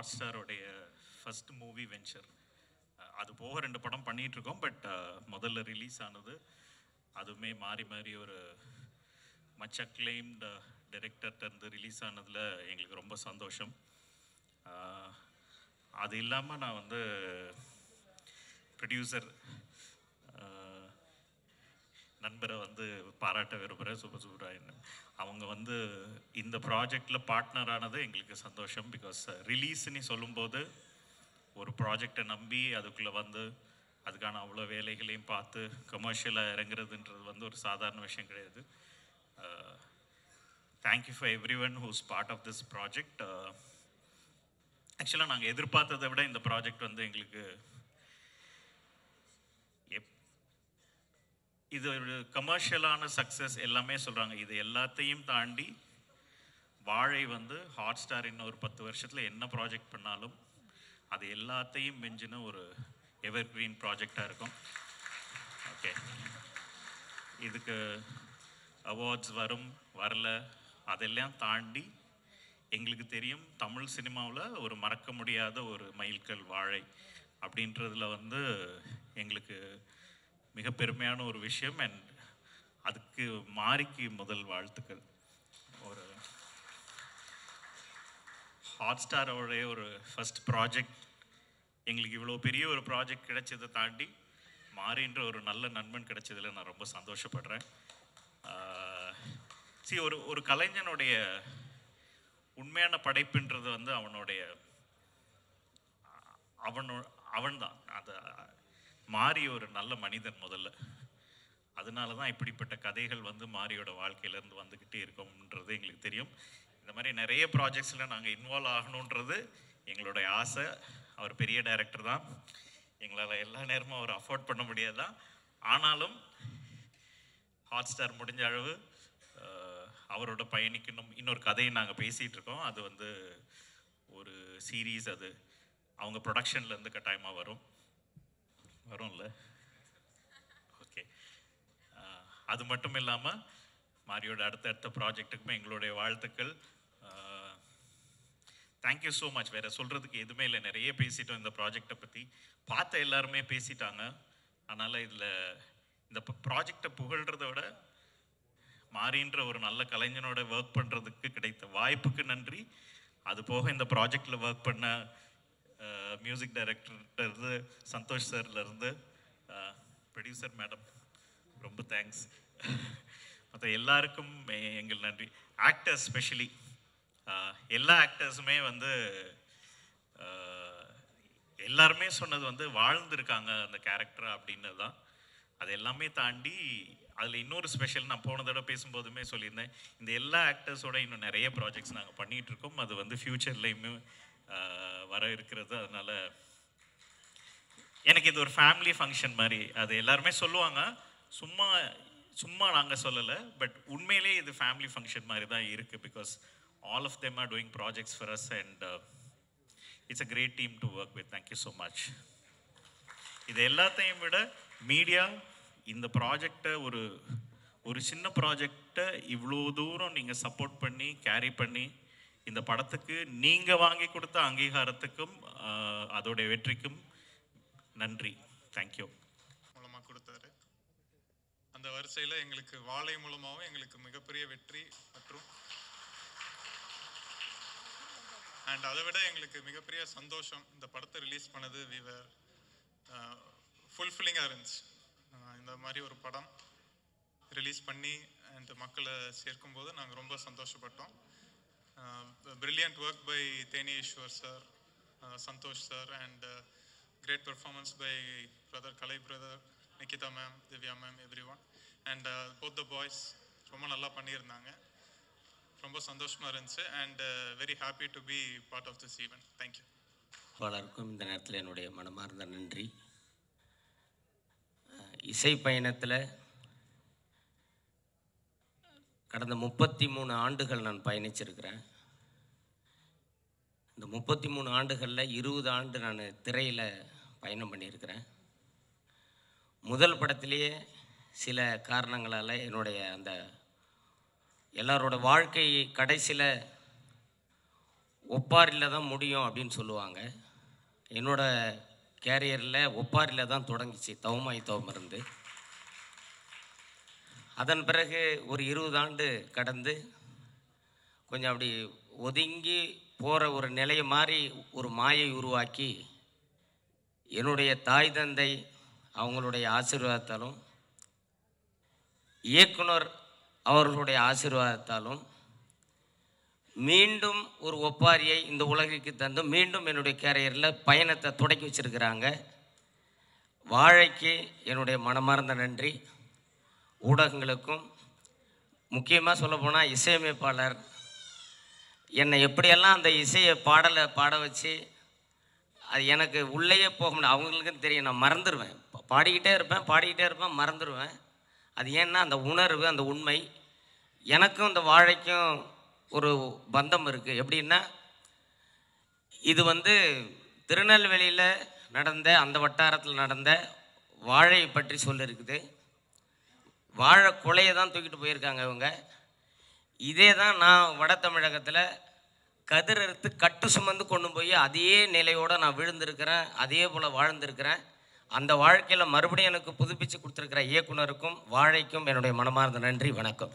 Hot ஸ்டாரோடைய first movie venture அது போக ரெண்டு படம் பண்ணிட்டு இருக்கோம் பட் முதல்ல ரிலீஸ் ஆனது அதுவுமே மாறி மாறி ஒரு மச் அக்ளைம்டு டைரக்டர்கிட்ட இருந்து ரிலீஸ் ஆனதில் எங்களுக்கு ரொம்ப சந்தோஷம் அஹ், அது இல்லாமல் நான் வந்து ப்ரொடியூசர் நண்பரை வந்து பாராட்ட விரும்புகிறேன் சுப சுப்ராயன் அவங்க வந்து இந்த ப்ராஜெக்டில் பார்ட்னர் ஆனது எங்களுக்கு சந்தோஷம் பிகாஸ் ரிலீஸ்னு சொல்லும்போது ஒரு ப்ராஜெக்டை நம்பி அதுக்குள்ளே வந்து அதுக்கான அவ்வளோ வேலைகளையும் பார்த்து கமர்ஷியலாக இறங்குறதுன்றது வந்து ஒரு சாதாரண விஷயம் கிடையாது thank you for everyone who's part of this project ஆக்சுவலாக நாங்கள் எதிர்பார்த்ததை விட இந்த ப்ராஜெக்ட் வந்து எங்களுக்கு எப் இது ஒரு கமர்ஷியலான சக்ஸஸ் எல்லாமே சொல்கிறாங்க இது எல்லாத்தையும் தாண்டி வாழை வந்து ஹாட் ஸ்டார் இன்னும் ஒரு பத்து வருஷத்தில் என்ன ப்ராஜெக்ட் பண்ணாலும் அது எல்லாத்தையும் மிஞ்சின ஒரு எவர் கிரீன் ப்ராஜெக்டாக இருக்கும் ஓகே இதுக்கு அவார்ட்ஸ் வரும் வரல அதெல்லாம் தாண்டி எங்களுக்கு தெரியும் தமிழ் சினிமாவில் ஒரு மறக்க முடியாத ஒரு மைல்கல் வாழை அப்படின்றதுல வந்து எங்களுக்கு மிக பெருமையான ஒரு விஷயம் அண்ட் அதுக்கு மாறிக்கு முதல் வாழ்த்துக்கள் ஒரு ஹாட் ஸ்டாரோடைய ஒரு ஃபர்ஸ்ட் ப்ராஜெக்ட் எங்களுக்கு இவ்வளோ பெரிய ஒரு ப்ராஜெக்ட் கிடைச்சதை தாண்டி மாறின்ற ஒரு நல்ல நண்பன் கிடைச்சதுல நான் ரொம்ப சந்தோஷப்படுறேன் சி ஒரு ஒரு கலைஞனுடைய உண்மையான படைப்புன்றது வந்து அவனுடைய அவனோ அவன்தான் அது மாறி ஒரு நல்ல மனிதன் முதல்ல அதனால தான் இப்படிப்பட்ட கதைகள் வந்து மாரியோட வாழ்க்கையிலேருந்து வந்துக்கிட்டே இருக்கோம்ன்றது எங்களுக்கு தெரியும் இந்த மாதிரி நிறைய ப்ராஜெக்ட்ஸில் நாங்கள் இன்வால்வ் ஆகணுன்றது எங்களுடைய ஆசை அவர் பெரிய டைரக்டர் தான் எங்களால் எல்லா நேரமும் அவர் அஃபோர்ட் பண்ண முடியாதான் ஆனாலும் ஹாட் ஸ்டார் முடிஞ்ச அளவு அஹ், அவரோட பயணிக்கணும் இன்னொரு கதையை நாங்கள் பேசிகிட்டு இருக்கோம் அது வந்து ஒரு சீரீஸ் அது அவங்க ப்ரொடக்ஷன்லேருந்து கட்டாயமாக வரும் வரும்ல ஓகே அது மட்டும் இல்லாமல் மாரியோட அடுத்தடுத்த ப்ராஜெக்ட்டுக்குமே எங்களுடைய வாழ்த்துக்கள் தேங்க்யூ ஸோ மச் வேற சொல்கிறதுக்கு எதுவுமே இல்லை நிறைய பேசிட்டோம் இந்த ப்ராஜெக்டை பற்றி பார்த்த எல்லாருமே பேசிட்டாங்க அதனால் இதில் இந்த ப்ராஜெக்டை புகழ்கிறத விட மாறின்ற ஒரு நல்ல கலைஞனோட ஒர்க் பண்ணுறதுக்கு கிடைத்த வாய்ப்புக்கு நன்றி அது போக இந்த ப்ராஜெக்டில் ஒர்க் பண்ண மியூசிக் டைரக்டர்கிட்ட இருந்து சந்தோஷ் சார்லேருந்து ப்ரொடியூசர் மேடம் ரொம்ப தேங்க்ஸ் மற்ற எல்லாருக்கும் எ- எங்கள் நன்றி ஆக்டர்ஸ் ஸ்பெஷலி எல்லா ஆக்டர்ஸுமே வந்து ஆஹ், எல்லாருமே சொன்னது வந்து வாழ்ந்திருக்காங்க அந்த கேரக்டர் அப்படின்றது தான் அது எல்லாமே தாண்டி அதில் இன்னொரு ஸ்பெஷல் நான் போன தடவை பேசும்போதுமே சொல்லியிருந்தேன் இந்த எல்லா ஆக்டர்ஸோட இன்னும் நிறைய ப்ராஜெக்ட்ஸ் நாங்கள் பண்ணிகிட்டு இருக்கோம் அது வந்து ஃப்யூச்சர்லேயுமே வர இருக்கிறது அதனால எனக்கு இது ஒரு ஃபேமிலி ஃபங்க்ஷன் மாதிரி அது எல்லாருமே சொல்லுவாங்க சும்மா சும்மா நாங்கள் சொல்லலை பட் உண்மையிலேயே இது ஃபேமிலி ஃபங்க்ஷன் மாதிரி தான் இருக்குது because all of them are doing projects for us and it's a great team to work with thank you so much இது எல்லாத்தையும் விட மீடியா இந்த ப்ராஜெக்டை ஒரு ஒரு சின்ன ப்ராஜெக்டை இவ்வளோ தூரம் நீங்கள் சப்போர்ட் பண்ணி கேரி பண்ணி இந்த படத்துக்கு நீங்கள் வாங்கி கொடுத்த அங்கீகாரத்துக்கும் ஆஹ், அதோடைய வெற்றிக்கும் நன்றி தேங்க்யூ மூலமாக கொடுத்தாரு அந்த வரிசையில் எங்களுக்கு வாழை மூலமாகவும் எங்களுக்கு மிகப்பெரிய வெற்றி மற்றும் அண்ட் அதை விட எங்களுக்கு மிகப்பெரிய சந்தோஷம் இந்த படத்தை ரிலீஸ் பண்ணது விவர் ஃபுல்ஃபில்லிங்காக இருந்துச்சு அஹ் இந்த மாதிரி ஒரு படம் ரிலீஸ் பண்ணி அண்ட் மக்களை சேர்க்கும்போது நாங்கள் ரொம்ப சந்தோஷப்பட்டோம் brilliant work by Theni Eswar sir Santhosh sir and great performance by brother Kalai brother Nikitha ma'am Divya ma'am everyone and both the boys ரொம்ப நல்லா பண்ணியிருந்தாங்க ரொம்ப சந்தோஷமாக இருந்துச்சு and very happy to be part of this event thank you பலருக்கும் இந்த நேரத்தில் என்னுடைய மனமார்ந்த நன்றி அஹ், இசை பயணத்தில் கடந்த முப்பத்தி மூணு ஆண்டுகள் நான் பயணிச்சிருக்கிறேன் இந்த முப்பத்தி மூணு ஆண்டுகளில் இருபது ஆண்டு நான் திரையில் பயணம் பண்ணியிருக்கிறேன் முதல் படத்திலேயே சில காரணங்களால் என்னுடைய அந்த எல்லாரோட வாழ்க்கை கடைசியில் ஒப்பாரியில் தான் முடியும் அப்படின்னு சொல்லுவாங்க என்னோட கேரியரில் ஒப்பாரியில் தான் தொடங்கிச்சு தவமாய் தவம் இருந்து அதன் பிறகு ஒரு இருபது ஆண்டு கடந்து கொஞ்சம் அப்படி ஒதுங்கி போகிற ஒரு நிலையை மாதிரி ஒரு மாயை உருவாக்கி என்னுடைய தாய் தந்தை அவங்களுடைய ஆசீர்வாதத்தாலும் இயக்குனர் அவர்களுடைய ஆசீர்வாதத்தாலும் மீண்டும் ஒரு ஒப்பாரியை இந்த உலகிற்கு தந்து மீண்டும் என்னுடைய கேரியரில் பயணத்தை தொடக்கி வச்சிருக்கிறாங்க வாழைக்கு என்னுடைய மனமார்ந்த நன்றி ஊடகங்களுக்கும் முக்கியமாக சொல்லப்போனால் இசையமைப்பாளர் என்னை எப்படியெல்லாம் அந்த இசையை பாடலை பாட வச்சு அது எனக்கு உள்ளேயே போக முடியும் அவங்களுக்கும் தெரியும் நான் மறந்துடுவேன் பா- பாடிக்கிட்டே இருப்பேன் பாடிக்கிட்டே இருப்பேன் மறந்துடுவேன் அது ஏன்னா அந்த உணர்வு அந்த உண்மை எனக்கும் இந்த வாழைக்கும் ஒரு பந்தம் இருக்குது எப்படின்னா இது வந்து திருநெல்வேலியில் நடந்த அந்த வட்டாரத்தில் நடந்த வாழையை பற்றி சொல்லியிருக்குது வாழை கொலையை தான் தூக்கிட்டு போயிருக்காங்க இவங்க இதே தான் நான் வட தமிழகத்தில் கதிர் அறுத்து கட்டு சுமந்து கொண்டு போய் அதே நிலையோடு நான் விழுந்திருக்கிறேன் அதே போல் வாழ்ந்திருக்கிறேன் அந்த வாழ்க்கையில் மறுபடியும் எனக்கு புதுப்பிச்சு கொடுத்துருக்கிற இயக்குனருக்கும் வாழைக்கும் என்னுடைய மனமார்ந்த நன்றி வணக்கம்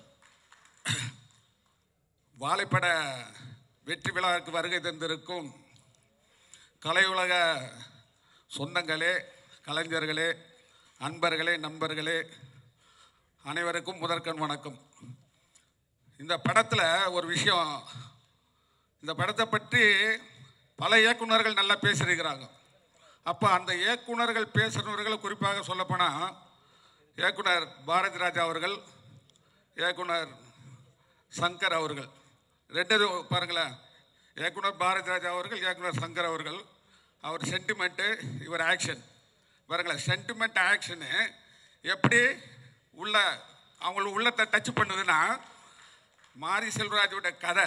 வாழைப்பட வெற்றி விழாவுக்கு வருகை தந்திருக்கும் கலையுலக சொந்தங்களே கலைஞர்களே அன்பர்களே நண்பர்களே அனைவருக்கும் முதற்கண் வணக்கம் இந்த படத்தில் ஒரு விஷயம் இந்த படத்தை பற்றி பல இயக்குனர்கள் நல்லா பேசியிருக்கிறாங்க அப்போ அந்த இயக்குனர்கள் பேசுகிறவர்களை குறிப்பாக சொல்லப்போனால் இயக்குனர் பாரதி ராஜா அவர்கள் இயக்குனர் சங்கர் அவர்கள் ரெண்டு பேரும் பாருங்களேன் இயக்குனர் பாரதி ராஜா அவர்கள் இயக்குனர் சங்கர் அவர்கள் அவர் சென்டிமெண்ட்டு இவர் ஆக்ஷன் பாருங்களேன் சென்டிமெண்ட் ஆக்ஷனு எப்படி உள்ள அவங்கள உள்ளத்தை டச் பண்ணுதுன்னா மாரி செல்வராஜோட கதை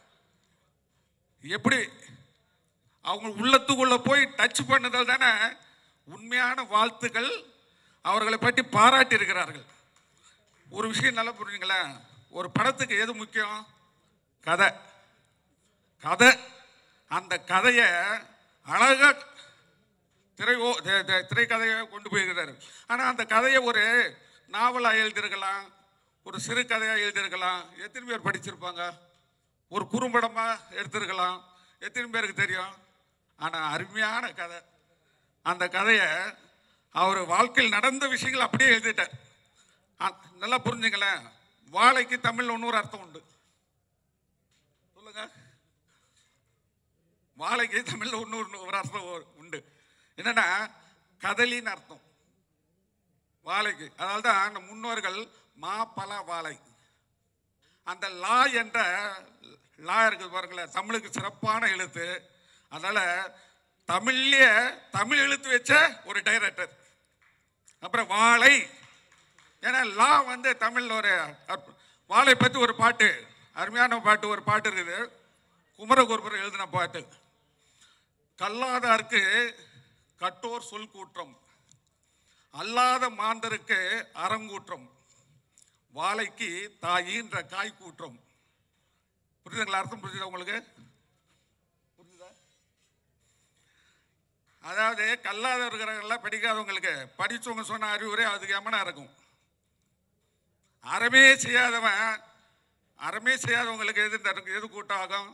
எப்படி அவங்க உள்ளத்துக்குள்ள போய் டச் பண்ணதால் தானே உண்மையான வாழ்த்துக்கள் அவர்களை பற்றி பாராட்டி இருக்கிறார்கள் ஒரு விஷயம் நல்லா புரிஞ்சுங்களேன் ஒரு படத்துக்கு எது முக்கியம் கதை கதை அந்த கதையை அழகா திரை ஓ தி- தி- திரைக்கதையை கொண்டு போயிருக்கிறாரு ஆனால் அந்த கதையை ஒரு நாவலாக எழுதியிருக்கலாம் ஒரு சிறு கதையாக எழுதியிருக்கலாம் எத்தனை பேர் படிச்சிருப்பாங்க ஒரு குறும்படமாக எடுத்திருக்கலாம் எத்தனை பேருக்கு தெரியும் ஆனால் அருமையான கதை அந்த கதையை அவர் வாழ்க்கையில் நடந்த விஷயங்கள் அப்படியே எழுதிட்டார் அ- நல்லா புரிஞ்சுங்களேன் வாழைக்கு தமிழ்ல இன்னொரு அர்த்தம் உண்டு சொல்லுங்க வாழைக்கு தமிழ்ல இன்னொரு ஒரு அர்த்தம் ஒரு- உண்டு என்னன்னா கதலின்னு அர்த்தம் வாழைக்கு அதனால தான் அந்த முன்னோர்கள் மா பல வாழை அந்த லா என்ற லா இருக்குது பாருங்களேன் தமிழுக்கு சிறப்பான எழுத்து அதனால தமிழ்லயே தமிழ் எழுத்து வச்ச ஒரு டைரக்டர் அப்புறம் வாழை ஏன்னா லா வந்து தமிழ்ல ஒரு அற்ப- வாழை பற்றி ஒரு பாட்டு அருமையான பாட்டு ஒரு பாட்டு இருக்குது குமரகுருபர் எழுதின பாட்டு கல்லாதாருக்கு கட்டோர் சொல் கூற்றம் அல்லாத மாந்தருக்கு அறங்கூற்றம் வாழைக்கு தாயின்ற காய் கூற்றம் புரியுதுங்களா அர்த்தம் புரிஞ்சுதா உங்களுக்கு புரிஞ்சுதா அதாவது கல்லாத இருக்கிறவங்களாம் படிக்காதவங்களுக்கு படிச்சவங்க சொன்ன அறிவுரை அதுக்கு எமனா இருக்கும் அறமே செய்யாதவன் அறமே செய்யாதவங்களுக்கு எது தரும் எது கூட்டம் ஆகும்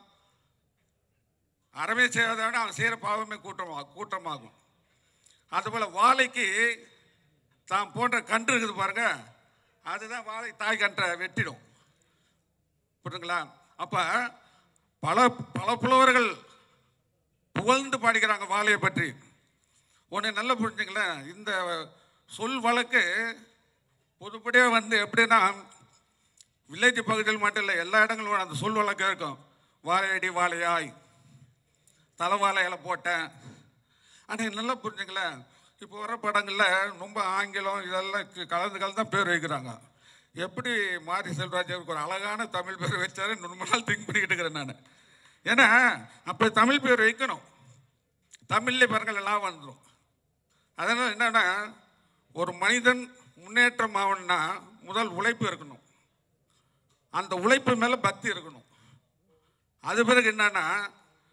அறமே செய்யாதவன் அவன் செய்கிற பாவமே கூட்டமாகும் கூட்டமாகும் அதுபோல் வாழைக்கு தான் போன்ற கன்று இருக்குது பாருங்க அதுதான் வாழை தாய் கன்றை வெட்டிடும் புரியுதுங்களா அப்போ பல பல புலவர்கள் புகழ்ந்து பாடிக்கிறாங்க வாழையை பற்றி ஒன்று நல்லா புரிஞ்சுங்களேன் இந்த சொல் வழக்கு பொதுப்படியாக வந்து எப்படின்னா வில்லேஜ் பகுதியில் மட்டும் இல்லை எல்லா இடங்களும் அந்த சொல் வழக்கு இருக்கும் வாழையடி வாழையாய் தலைவாழை இலை போட்டேன் ஆனால் நல்லா புரிஞ்சுங்களேன் இப்போ வர படங்களில் ரொம்ப ஆங்கிலம் இதெல்லாம் கு- கலந்து கலந்து தான் பேர் வைக்கிறாங்க எப்படி மாரி செல்வராஜருக்கு ஒரு அழகான தமிழ் பேர் வச்சாரு ரொம்ப நாள் திங்க் பண்ணிக்கிட்டு இருக்கிறேன் நான் ஏன்னா அப்போ தமிழ் பேர் வைக்கணும் தமிழ்லேயே பாருங்கள் எல்லாம் வந்துடும் அதனால் என்னன்னா ஒரு மனிதன் முன்னேற்றம் ஆகணும்னா முதல் உழைப்பு இருக்கணும் அந்த உழைப்பு மேலே பக்தி இருக்கணும் அது பிறகு என்னன்னா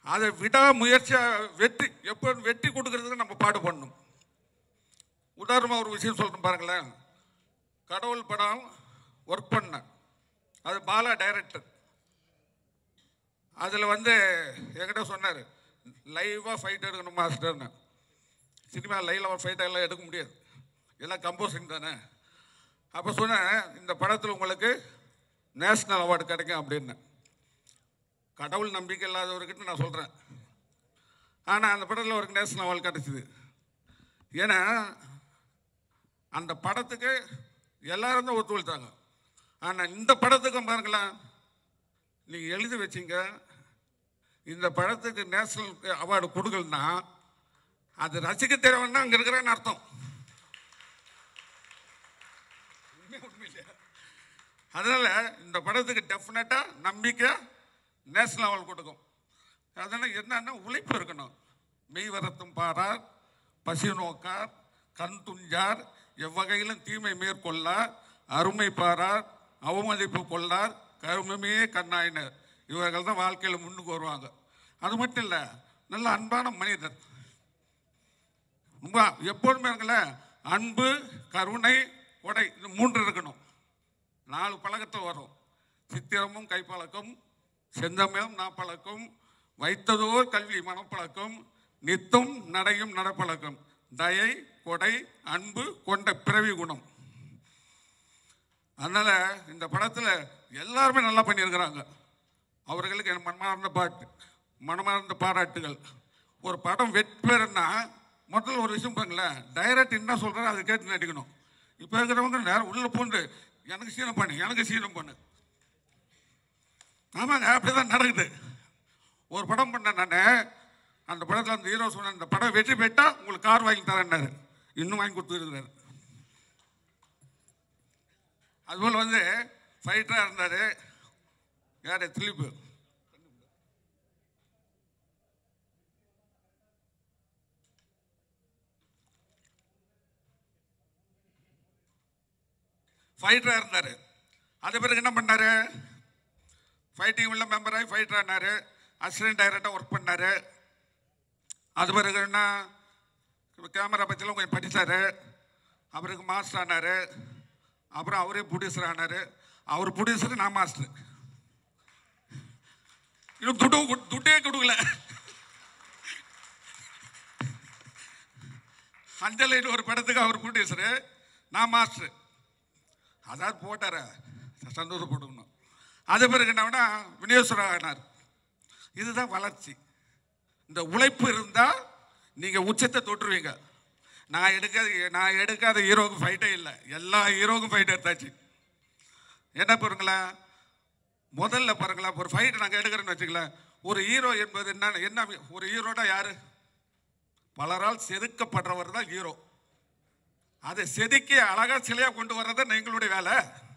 அதை விடா முயற்சியாக வெற்றி எப்போ வெற்றி கொடுக்கறதுக்கு நம்ம பாடு பண்ணணும் உதாரணமாக ஒரு விஷயம் சொல்கிறேன் பாருங்களேன் கடவுள் படம் ஒர்க் பண்ணேன் அது பாலா டைரக்டர் அதில் வந்து என்கிட்ட சொன்னார் லைவாக ஃபைட் எடுக்கணும் மாஸ்டர்னு சினிமா லைவில் ஃபைட் எல்லாம் எடுக்க முடியாது எல்லாம் கம்போசிங் தானே அப்போ சொன்னேன் இந்த படத்தில் உங்களுக்கு நேஷ்னல் அவார்டு கிடைக்கும் அப்படின்னு கடவுள் நம்பிக்கை இல்லாதவர்கிட்ட நான் சொல்கிறேன் ஆனால் அந்த படத்தில் அவருக்கு நேஷ்னல் அவார்டு கிடச்சிது ஏன்னா அந்த படத்துக்கு எல்லாரும் தான் ஒத்துழைத்தாங்க ஆனால் இந்த படத்துக்கும் பாருங்களேன் நீங்கள் எழுதி வச்சீங்க இந்த படத்துக்கு நேஷனல் அவார்டு கொடுக்கலன்னா அது ரசிக்க தேவைன்னா அங்கே இருக்கிறேன்னு அர்த்தம் உண்மையா, உண்மையிலையா? அதனால இந்த படத்துக்கு டெஃபினட்டாக நம்பிக்கை நேஷனல் அவார்டு கொடுக்கும் அதனால் என்னன்னா உழைப்பு இருக்கணும் மெய் வரத்தும் பாரார் பசி நோக்கார் கண் துஞ்சார் எவ்வகையிலும் தீமை மேற்கொள்ளார் அருமை பாரார் அவமதிப்பு கொள்ளார் கருமமே கண்ணாயினர் இவர்கள் தான் வாழ்க்கையில் முன்னுக்கு வருவாங்க அது மட்டும் இல்லை நல்ல அன்பான மனிதர் ரொம்ப எப்போதுமே இருக்கல அன்பு கருணை கொடை இது மூன்று இருக்கணும் நாலு பழக்கத்தில் வரும் சித்திரமும் கைப்பழக்கம் செந்தமிழும் நாப்பழக்கம் வைத்ததோர் கல்வி மனப்பழக்கம் நித்தும் நடையும் நடப்பழக்கம் தயை கொடை அன்பு கொண்ட பிறவி குணம் அதனால இந்த படத்தில் எல்லாருமே நல்லா பண்ணியிருக்கிறாங்க அவர்களுக்கு என் மனமார்ந்த பாட்டு மனமார்ந்த பாராட்டுகள் ஒரு படம் வெற்றி பெறனா முதல்ல ஒரு விஷயம் பாருங்களேன் டைரக்ட் என்ன சொல்கிறாரோ அதை கேட்டு நடிக்கணும் இப்போ இருக்கிறவங்க நேரம் உள்ளே பூண்டு எனக்கு சீனம் பண்ணு எனக்கு சீனம் பண்ணு ஆமாங்க அப்படிதான் நடக்குது ஒரு படம் பண்ணேன் நான் அந்த படத்தில் அந்த ஹீரோ சொன்ன அந்த படம் வெற்றி பெற்றா உங்களுக்கு கார் வாங்கி தரேன்னாரு இன்னும் வாங்கி கொடுத்துருக்கிறாரு அதுபோல் வந்து ஃபைட்டராக இருந்தார் யார் திலீப்பு ஃபைட்டராக இருந்தார் அது பிறகு என்ன பண்ணார் ஃபைட்டிங் உள்ள மெம்பராகி ஃபைட்டர் ஆனார் அசிஸ்டன்ட் டைரக்டாக ஒர்க் பண்ணார் அது பிறகு என்ன கேமரா பற்றிலாம் கொஞ்சம் படித்தார் அவருக்கு மாஸ்டர் ஆனார் அப்புறம் அவரே ப்ரொடியூசர் ஆனார் அவர் ப்ரொடியூசர் நான் மாஸ்டர் இன்னும் துட்டு கொடு- துட்டே கொடுக்கல அஞ்சலைன்னு ஒரு படத்துக்கு அவர் ப்ரொடியூசரு நான் மாஸ்டர் அதாவது போட்டார சந்தோஷப்பட்டுக்கணும் அது பிறகு என்னன்னா விநியோகஸ்வரர் ஆனார் இதுதான் வளர்ச்சி இந்த உழைப்பு இருந்தால் நீங்கள் உச்சத்தை தொட்டுருவீங்க நான் எடுக்காத நான் எடுக்காத ஹீரோவுக்கு ஃபைட்டே இல்லை எல்லா ஹீரோவுக்கும் ஃபைட் எடுத்தாச்சு என்ன பாருங்களேன் முதல்ல பாருங்களேன் ஒரு ஃபைட் நாங்கள் எடுக்கிறோன்னு வச்சுக்கலாம் ஒரு ஹீரோ என்பது என்ன என்ன ஒரு ஹீரோனா யாரு பலரால் செதுக்கப்படுறவர் தான் ஹீரோ அதை செதுக்கி அழகா சிலையா கொண்டு வர்றது தான் எங்களுடைய வேலை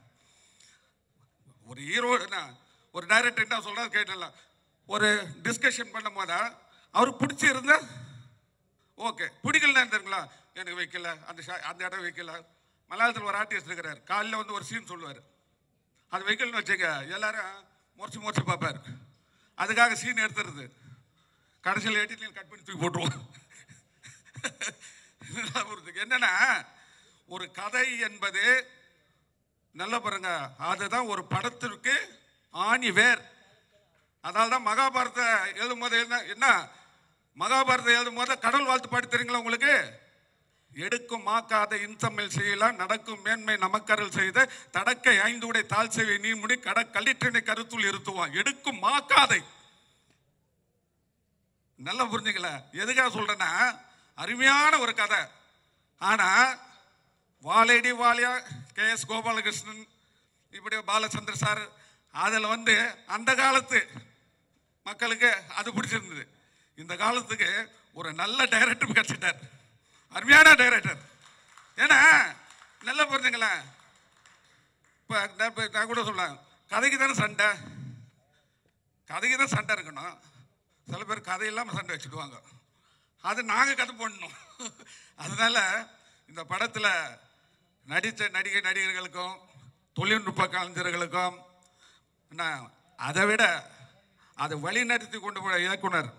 ஒரு ஹீரோ என்ன ஒரு டைரக்டர் என்ன சொல்றது கேட்டலாம் ஒரு டிஸ்கஷன் பண்ணும் போதா அவருக்கு பிடிச்சிருந்தா ஓகே பிடிக்கலன்னா தெரியுங்களா எனக்கு வைக்கல அந்த ஷா- அந்த இடம் வைக்கல மலையாளத்தில் ஒரு ஆர்டிஸ்ட் இருக்கிறார் காலையில் வந்து ஒரு சீன் சொல்லுவார் அது வைக்கலன்னு வச்சுங்க எல்லாரும் முறைச்சு முறைச்சு பார்ப்பார் அதுக்காக சீன் எடுத்துறது கடைசியில் எடிட்டில் கட் பண்ணி தூக்கி போட்டுருவோம் ஞாபகத்துக்கு. என்னன்னா ஒரு கதை என்பது நல்ல பாருங்க அதுதான் ஒரு படத்திற்கு ஆணி வேர் அதனால தான் மகாபாரத எழுதும் போது என்ன என்ன மகாபாரதம் எழுதும் போது கடவுள் வாழ்த்து பாடி தெரியுங்களா உங்களுக்கு எடுக்கும் மாக்காத இன்சமில் செய்யலாம் நடக்கும் மேன்மை நமக்கருள் செய்த தடக்கை ஐந்து உடை தாழ் செய்வை நீ முடி கட கல்லிற்றினை கருத்துள் இருத்துவான் எடுக்கும் மாக்காதை நல்லா புரிஞ்சுங்கள எதுக்காக சொல்றேன்னா அருமையான ஒரு கதை ஆனா வாலேடி வாலியா கே எஸ் கோபாலகிருஷ்ணன் இப்படி பாலச்சந்திர சார் அதில் வந்து அந்த காலத்து மக்களுக்கு அது பிடிச்சிருந்தது இந்த காலத்துக்கு ஒரு நல்ல டைரக்டர் கிடைச்சிட்டார் அருமையான டைரக்டர் ஏன்னா நல்லா புரிஞ்சுங்களேன் இப்போ நான் இப்ப நான் கூட சொல்லேன் கதைக்கு தானே சண்டை கதைக்கு தான் சண்டை இருக்கணும் சில பேர் கதை இல்லாமல் சண்டை வச்சுடுவாங்க அது நாங்கள் கதை பண்ணணும் அதனால இந்த படத்தில் நடித்த நடிகை நடிகர்களுக்கும் தொழில்நுட்ப கலைஞர்களுக்கும் என்ன அதை விட அதை வழிநடத்தி கொண்டு போன இயக்குனர்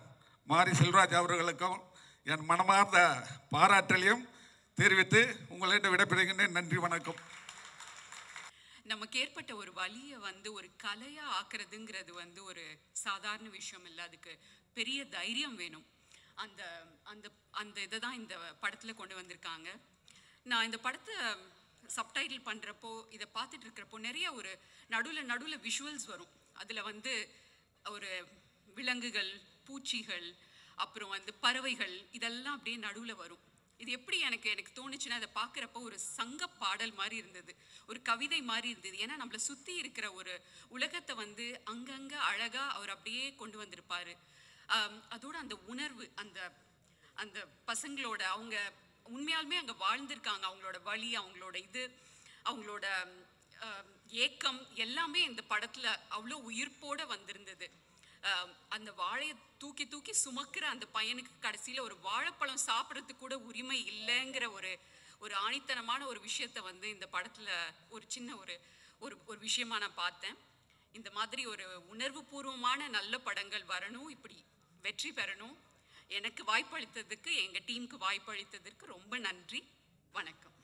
மாரி செல்வராஜ் அவர்களுக்கும் என் மனமார்ந்த பாராட்டலையும் தெரிவித்து உங்களிடம் விடைபெறுகின்றேன் நன்றி வணக்கம் நமக்கு ஏற்பட்ட ஒரு வலியை வந்து ஒரு கலையா ஆக்குறதுங்கிறது வந்து ஒரு சாதாரண விஷயம் இல்லை அதுக்கு பெரிய தைரியம் வேணும் அந்த அந்த அந்த இதை தான் இந்த படத்தில் கொண்டு வந்திருக்காங்க நான் இந்த படத்தை சப்டைட்டில் பண்ணுறப்போ இதை பார்த்துட்டு இருக்கிறப்போ நிறைய ஒரு நடுவில் நடுவில் விஷுவல்ஸ் வரும் அதில் வந்து ஒரு விலங்குகள் பூச்சிகள் அப்புறம் வந்து பறவைகள் இதெல்லாம் அப்படியே நடுவில் வரும் இது எப்படி எனக்கு எனக்கு தோணுச்சுன்னா அதை பார்க்குறப்போ ஒரு சங்க பாடல் மாதிரி இருந்தது ஒரு கவிதை மாதிரி இருந்தது ஏன்னா நம்மளை சுற்றி இருக்கிற ஒரு உலகத்தை வந்து அங்கங்கே அழகாக அவர் அப்படியே கொண்டு வந்திருப்பாரு ஆம், அதோட அந்த உணர்வு அந்த அந்த பசங்களோட அவங்க உண்மையாலுமே அங்கே வாழ்ந்திருக்காங்க அவங்களோட வழி அவங்களோட இது அவங்களோட ஆம், ஏக்கம் எல்லாமே இந்த படத்தில் அவ்வளோ உயிர்ப்போட வந்திருந்தது ஆம், அந்த வாழையை தூக்கி தூக்கி சுமக்கிற அந்த பையனுக்கு கடைசியில் ஒரு வாழைப்பழம் சாப்பிட்றதுக்கு கூட உரிமை இல்லைங்கிற ஒரு ஒரு ஆணித்தனமான ஒரு விஷயத்த வந்து இந்த படத்தில் ஒரு சின்ன ஒரு ஒரு ஒரு விஷயமா நான் பார்த்தேன் இந்த மாதிரி ஒரு உணர்வுபூர்வமான நல்ல படங்கள் வரணும் இப்படி வெற்றி பெறணும் எனக்கு வாய்ப்பளித்ததுக்கு எங்கள் டீமுக்கு வாய்ப்பளித்ததற்கு ரொம்ப நன்றி வணக்கம்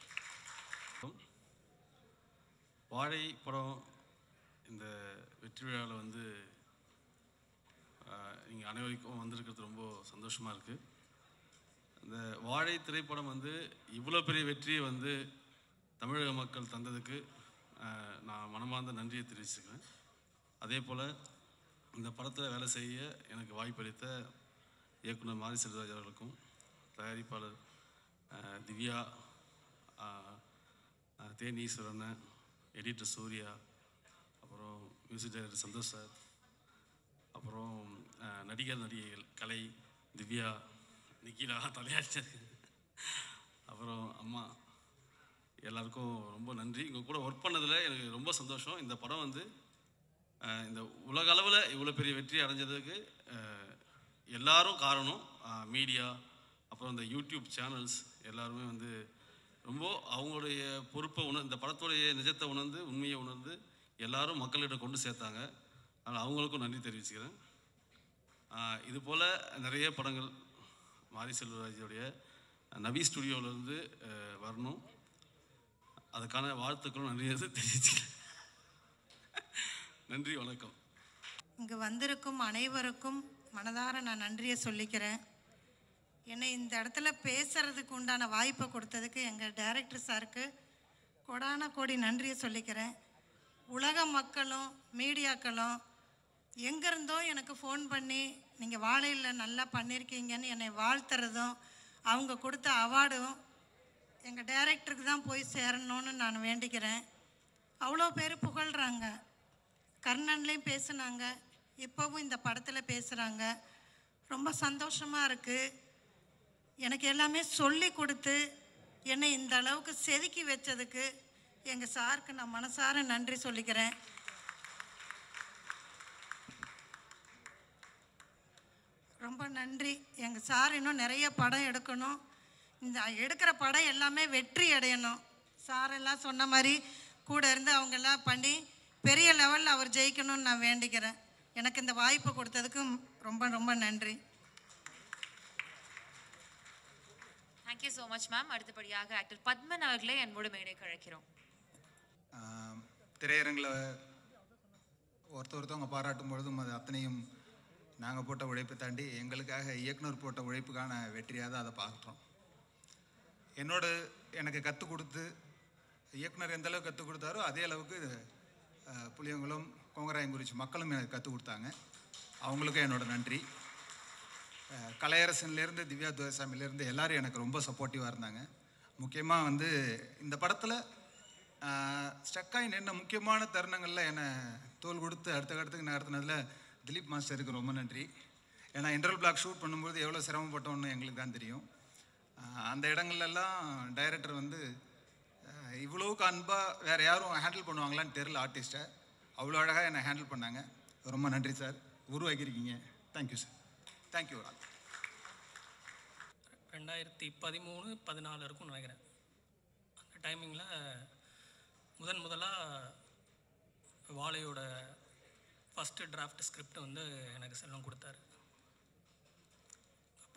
வாழை படம் இந்த வெற்றி விழாவில் வந்து நீங்கள் அனைவருக்கும் வந்திருக்கிறது ரொம்ப சந்தோஷமாக இருக்குது இந்த வாழை திரைப்படம் வந்து இவ்வளோ பெரிய வெற்றியை வந்து தமிழக மக்கள் தந்ததுக்கு ஆஹ், நான் மனமார்ந்த நன்றியை தெரிவிச்சுக்கிறேன் அதே போல் இந்த படத்தில் வேலை செய்ய எனக்கு வாய்ப்பளித்த இயக்குனர் மாரி செல்வராஜ் அவர்களுக்கும் தயாரிப்பாளர் ஆஹ், திவ்யா ஆஹ், ஆஹ், தேனி ஈஸ்வரன் எடிட்டர் சூர்யா அப்புறம் மியூசிக் டைரக்டர் சந்தோஷ் சார் அப்புறம் ஆஹ், நடிகர் நடிகைகள் கலை திவ்யா நிக்கிலா தலையாச்சர் அப்புறம் அம்மா எல்லாருக்கும் ரொம்ப நன்றி உங்கள் கூட ஒர்க் பண்ணதில் எனக்கு ரொம்ப சந்தோஷம் இந்த படம் வந்து ஆஹ், இந்த உலக அளவில் இவ்வளோ பெரிய வெற்றி அடைஞ்சதுக்கு ஆஹ், எல்லாரும் காரணம் மீடியா அப்புறம் இந்த யூடியூப் சேனல்ஸ் எல்லாருமே வந்து ரொம்ப அவங்களுடைய பொறுப்பை உணர் இந்த படத்துடைய நிஜத்தை உணர்ந்து உண்மையை உணர்ந்து எல்லாரும் மக்களிடம் கொண்டு சேர்த்தாங்க அதனால் அவங்களுக்கும் நன்றி தெரிவிச்சுக்கிறேன் ஆஹ், இது போல் நிறைய படங்கள் மாரி செல்வராஜோடைய நவி ஸ்டுடியோவிலேருந்து வரணும் அதுக்கான வாழ்த்துக்களும் நன்றி தெரிவிச்சுக்கிறேன் நன்றி வணக்கம் இங்கு வந்திருக்கும் அனைவருக்கும் மனதார நான் நன்றியை சொல்லிக்கிறேன் என்னை இந்த இடத்துல பேசுறதுக்கு உண்டான வாய்ப்பை கொடுத்ததுக்கு எங்கள் டைரக்டர் சாருக்கு கொடான கோடி நன்றியை சொல்லிக்கிறேன் உலக மக்களும் மீடியாக்களும் எங்கேருந்தோ எனக்கு ஃபோன் பண்ணி நீங்கள் வாழையில் நல்லா பண்ணியிருக்கீங்கன்னு என்னை வாழ்த்துறதும் அவங்க கொடுத்த அவார்டும் எங்கள் டைரக்டருக்கு தான் போய் சேரணும்னு நான் வேண்டிக்கிறேன் அவ்வளோ பேர் புகழ்கிறாங்க கர்ணன்லேயும் பேசுனாங்க இப்போவும் இந்த படத்தில் பேசுகிறாங்க ரொம்ப சந்தோஷமாக இருக்குது எனக்கு எல்லாமே சொல்லி கொடுத்து என்னை இந்த அளவுக்கு செதுக்கி வச்சதுக்கு எங்கள் சாருக்கு நான் மனசார நன்றி சொல்லிக்கிறேன் ரொம்ப நன்றி எங்கள் சார் இன்னும் நிறைய படம் எடுக்கணும் இந்த எடுக்கிற படம் எல்லாமே வெற்றி அடையணும் சார் எல்லாம் சொன்ன மாதிரி கூட இருந்து அவங்க எல்லாம் பண்ணி பெரிய லெவலில் அவர் ஜெயிக்கணும்னு நான் வேண்டிக்கிறேன் எனக்கு இந்த வாய்ப்பு கொடுத்ததுக்கு ரொம்ப ரொம்ப நன்றி தேங்க்யூ ஸோ மச் மேம் அடுத்தபடியாக ஆக்டர் பத்மன் அவர்களே என்னோட மேடைக்கு அழைக்கிறோம் ஆம், திரையரங்கில் ஒருத்த ஒருத்தவங்க பாராட்டும் பொழுதும் அது அத்தனையும் நாங்கள் போட்ட உழைப்பை தாண்டி எங்களுக்காக இயக்குனர் போட்ட உழைப்புக்கான வெற்றியாக தான் அதை பார்க்குறோம் என்னோட எனக்கு கற்றுக் கொடுத்து இயக்குனர் எந்த அளவுக்கு கற்றுக் கொடுத்தாரோ அதே அளவுக்கு அஹ், புளியங்குளம் கோங்கராயங்குறிச்சி மக்களும் எனக்கு கற்றுக் கொடுத்தாங்க அவங்களுக்கும் என்னோட நன்றி அஹ், கலையரசன்லேருந்து திவ்யா துரைசாமிலேருந்து எல்லாரும் எனக்கு ரொம்ப சப்போர்ட்டிவாக இருந்தாங்க முக்கியமாக வந்து இந்த படத்தில் ஸ்டக்காகி நின்ன முக்கியமான தருணங்களில் என்னை தோல் கொடுத்து அடுத்த கட்டத்துக்கு நகர்த்தினதில் திலீப் மாஸ்டருக்கு ரொம்ப நன்றி ஏன்னா இன்டர்வல் பிளாக் ஷூட் பண்ணும்போது எவ்வளோ சிரமப்பட்டோன்னு எங்களுக்கு தான் தெரியும் அஹ், அந்த இடங்கள்லாம் டைரக்டர் வந்து அஹ், இவ்வளவுக்கு அன்பாக வேறு யாரும் ஹேண்டில் பண்ணுவாங்களான்னு தெரில ஆர்டிஸ்ட்டை அவ்வளோ அழகாக என்னை ஹேண்டில் பண்ணாங்க ரொம்ப நன்றி சார் உருவாக்கியிருக்கீங்க தேங்க்யூ சார் தேங்க்யூ ஆல் ரெண்டாயிரத்தி பதிமூணு பதினாலு இருக்கும்னு நினைக்கிறேன் அந்த டைமிங்கில் முதன் முதலாக வாழையோட ஃபஸ்ட்டு டிராஃப்ட் ஸ்கிரிப்ட் வந்து எனக்கு செல்வம் கொடுத்தாரு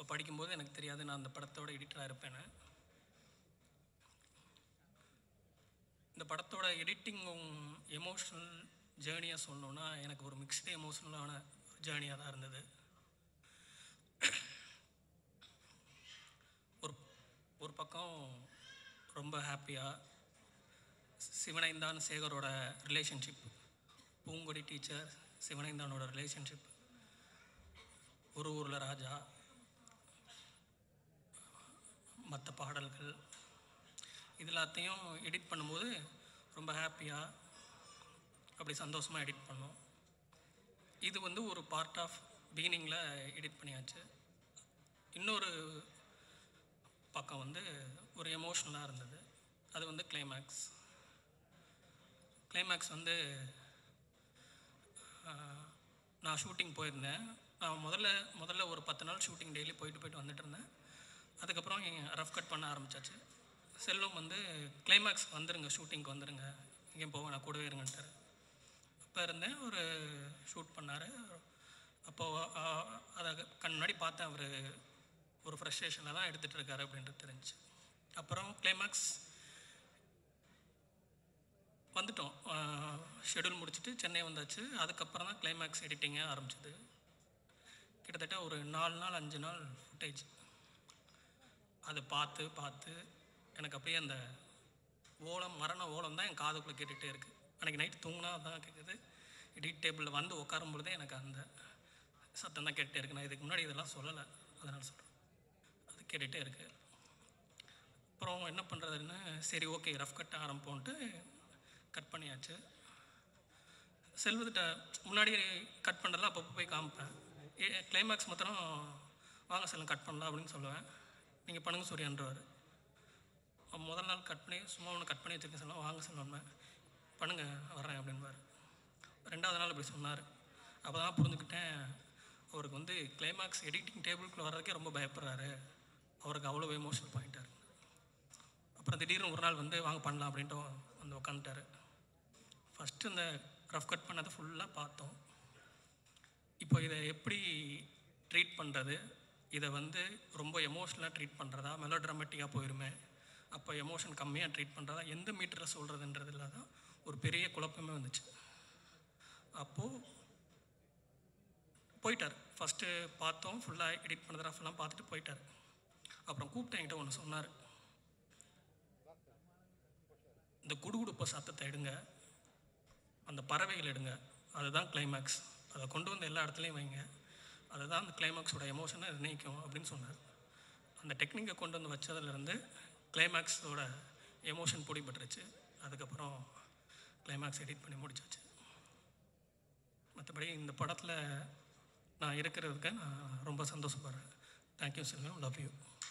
அப்போ படிக்கும்போது எனக்கு தெரியாது நான் அந்த படத்தோட எடிட்டராக இருப்பேன்னு இந்த படத்தோட எடிட்டிங்கும் எமோஷ்னல் ஜேர்னியாக சொல்லணுன்னா எனக்கு ஒரு மிக்ஸ்டு எமோஷ்னலான ஜேர்னியாக தான் இருந்தது ஒரு ஒரு பக்கம் ரொம்ப ஹாப்பியாக சிவனைந்தான் சேகரோட ரிலேஷன்ஷிப் பூங்கொடி டீச்சர் சிவனைந்தானோட ரிலேஷன்ஷிப் ஒரு ஊரில் ராஜா மற்ற பாடல்கள் இது எல்லாத்தையும் எடிட் பண்ணும்போது ரொம்ப ஹாப்பியாக அப்படி சந்தோஷமாக எடிட் பண்ணோம் இது வந்து ஒரு பார்ட் ஆஃப் பிகினிங்கில் எடிட் பண்ணியாச்சு இன்னொரு பக்கம் வந்து ஒரு எமோஷ்னலாக இருந்தது அது வந்து கிளைமேக்ஸ் கிளைமேக்ஸ் வந்து ஆஹ், நான் ஷூட்டிங் போயிருந்தேன் நான் முதல்ல முதல்ல ஒரு பத்து நாள் ஷூட்டிங் டெய்லி போயிட்டு போயிட்டு வந்துட்டு இருந்தேன் அதுக்கப்புறம் ரஃப் கட் பண்ண ஆரம்பிச்சாச்சு செல்வம் வந்து கிளைமேக்ஸ் வந்துருங்க ஷூட்டிங்க்கு வந்துருங்க எங்கேயும் போவேன் நான் கூடவே இருங்கன்ட்டார் அப்போ இருந்தேன் ஒரு ஷூட் பண்ணார் அப்போது அதை கண் முன்னாடி பார்த்தேன் அவர் ஒரு ஃப்ரஸ்ட்ரேஷனில் தான் எடுத்துகிட்டு இருக்காரு அப்படின்றது தெரிஞ்சுச்சு அப்புறம் கிளைமேக்ஸ் வந்துட்டோம் ஷெடியூல் முடிச்சுட்டு சென்னை வந்தாச்சு அதுக்கப்புறம் தான் கிளைமேக்ஸ் எடிட்டிங்கே ஆரம்பிச்சது கிட்டத்தட்ட ஒரு நாலு நாள் அஞ்சு நாள் ஃபுட்டேஜ் அதை பார்த்து பார்த்து எனக்கு அப்படியே அந்த ஓலம் மரண ஓலம் தான் என் காதுக்குள்ளே கேட்டுகிட்டே இருக்குது அன்றைக்கி நைட் தூங்கினா தான் கேட்குது எடிட் டேபிளில் வந்து உட்காரும் பொழுதே எனக்கு அந்த சத்தம் தான் கேட்டுகிட்டே இருக்கு நான் இதுக்கு முன்னாடி இதெல்லாம் சொல்லலை அதனால் சொல்கிறேன் அது கேட்டுகிட்டே இருக்கு அப்புறம் என்ன பண்ணுறதுன்னு சரி ஓகே ரஃப் கட் ஆரம்பிப்போன்ட்டு கட் பண்ணியாச்சு செல்வத்திட்ட முன்னாடி கட் பண்ணுறதுலாம் அப்பப்போ போய் காமிப்பேன் ஏ கிளைமேக்ஸ் மாத்திரம் வாங்க செல்லம் கட் பண்ணலாம் அப்படின்னு சொல்லுவேன் நீங்கள் பண்ணுங்க சூரியன்றவர் அவன் முதல் நாள் கட் பண்ணி சும்மா ஒன்று கட் பண்ணி வச்சிருக்கேன் செல்லம் வாங்க செல்லம் பண்ணுங்க வர்றேன் அப்படின்பார் ரெண்டாவது நாள் இப்படி சொன்னார் அப்போ தான் புரிஞ்சுக்கிட்டேன் அவருக்கு வந்து கிளைமேக்ஸ் எடிட்டிங் டேபிளுக்குள்ளே வர்றதுக்கே ரொம்ப பயப்படுறாரு அவருக்கு அவ்வளோ எமோஷனல் பாயிண்ட்டாக இருக்கு அப்புறம் திடீர்னு ஒரு நாள் வந்து வாங்க பண்ணலாம் அப்படின்ட்டு வந்து உட்காந்துட்டாரு ஃபஸ்ட்டு இந்த ரஃப் கட் பண்ணதை ஃபுல்லாக பார்த்தோம் இப்போ இதை எப்படி ட்ரீட் பண்ணுறது இதை வந்து ரொம்ப எமோஷ்னலாக ட்ரீட் பண்ணுறதா மெலோ ட்ராமேட்டிக்காக போயிருமே அப்போ எமோஷன் கம்மியாக ட்ரீட் பண்ணுறதா எந்த மீட்டரில் சொல்கிறதுன்றதுல தான் ஒரு பெரிய குழப்பமே வந்துச்சு அப்போது போயிட்டார் ஃபஸ்ட்டு பார்த்தோம் ஃபுல்லாக எடிட் பண்ணது ரஃப்லாம் பார்த்துட்டு போயிட்டார் அப்புறம் கூப்பிட்டு என்கிட்ட ஒன்று சொன்னார் இந்த குடுகுடுப்ப சத்தத்தை எடுங்க அந்த பறவைகள் எடுங்க அதுதான் கிளைமேக்ஸ் அதை கொண்டு வந்து எல்லா இடத்துலையும் வைங்க அதுதான் அந்த கிளைமேக்ஸோட எமோஷனை நிர்ணயிக்கும் அப்படின்னு சொன்னார் அந்த டெக்னிக்கை கொண்டு வந்து வச்சதுலேருந்து கிளைமேக்ஸோட எமோஷன் பிடிபட்டுருச்சு அதுக்கப்புறம் கிளைமேக்ஸ் எடிட் பண்ணி முடிச்சாச்சு மற்றபடி இந்த படத்தில் நான் இருக்கிறதுக்கு நான் ரொம்ப சந்தோஷப்படுறேன் தேங்க்யூ செல்வம் லவ் யூ